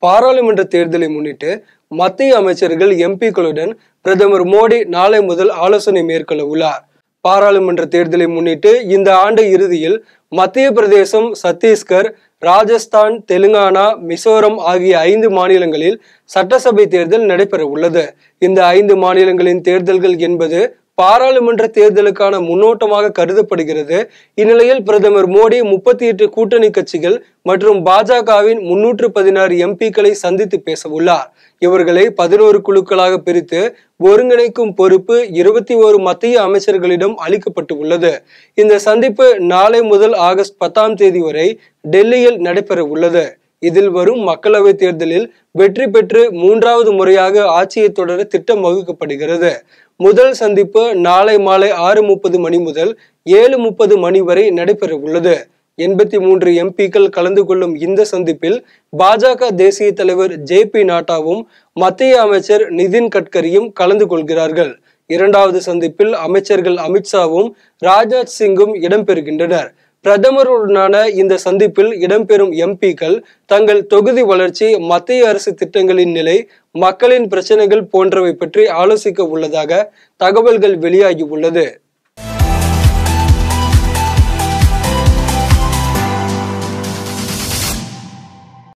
பாராளுமன்ற தேர்தலை முன்னிட்டு மத்திய அமைச்சர்கள் எம்பிக்களுடன் பிரதமர் மோடி நாளை முதல் ஆலோசனை மேற்கொள்ள உள்ளார் பாராளுமன்ற தேர்தலை முன்னிட்டு இந்த ஆண்டு இறுதியில் மத்திய பிரதேசம் சத்தீஸ்கர் ராஜஸ்தான் தெலுங்கானா மிசோரம் ஆகிய ஐந்து மாநிலங்களில் சட்டசபை தேர்தல் நடைபெற உள்ளது இந்த ஐந்து மாநிலங்களின் தேர்தல்கள் என்பது பாராளுமன்ற தேர்தலுக்கான முன்னோட்டமாக கருதப்படுகிறது இந்நிலையில் பிரதமர் மோடி முப்பத்தி எட்டு கூட்டணி கட்சிகள் மற்றும் பாஜகவின் முன்னூற்று பதினாறு எம்பிக்களை சந்தித்து பேச உள்ளார் இவர்களை பதினோரு குழுக்களாக பிரித்து ஒருங்கிணைக்கும் பொறுப்பு இருபத்தி ஓரு மத்திய அமைச்சர்களிடம் அளிக்கப்பட்டு உள்ளது இந்த சந்திப்பு நாளை முதல் ஆகஸ்ட் பத்தாம் தேதி வரை டெல்லியில் நடைபெற உள்ளது இதில் வரும் மக்களவைத் தேர்தலில் வெற்றி பெற்று மூன்றாவது முறையாக ஆட்சியை தொடர திட்டம் வகுக்கப்படுகிறது முதல் சந்திப்பு நாளை மாலை ஆறு முப்பது மணி முதல் ஏழு முப்பது மணி வரை நடைபெற உள்ளது எண்பத்தி மூன்று எம்பிக்கள் கலந்து கொள்ளும் இந்த சந்திப்பில் பாஜக தேசிய தலைவர் ஜே பி நட்டாவும் மத்திய அமைச்சர் நிதின் கட்கரியும் கலந்து கொள்கிறார்கள் இரண்டாவது சந்திப்பில் அமைச்சர்கள் அமித்ஷாவும் ராஜ்நாத் சிங்கும் இடம்பெறுகின்றனர் பிரதமருடனான இந்த சந்திப்பில் இடம்பெறும் எம்பிக்கள் தங்கள் தொகுதி வளர்ச்சி மத்திய அரசு திட்டங்களின் நிலை மக்களின் பிரச்சனைகள் போன்றவை பற்றி ஆலோசிக்க உள்ளதாக தகவல்கள் வெளியாகி உள்ளது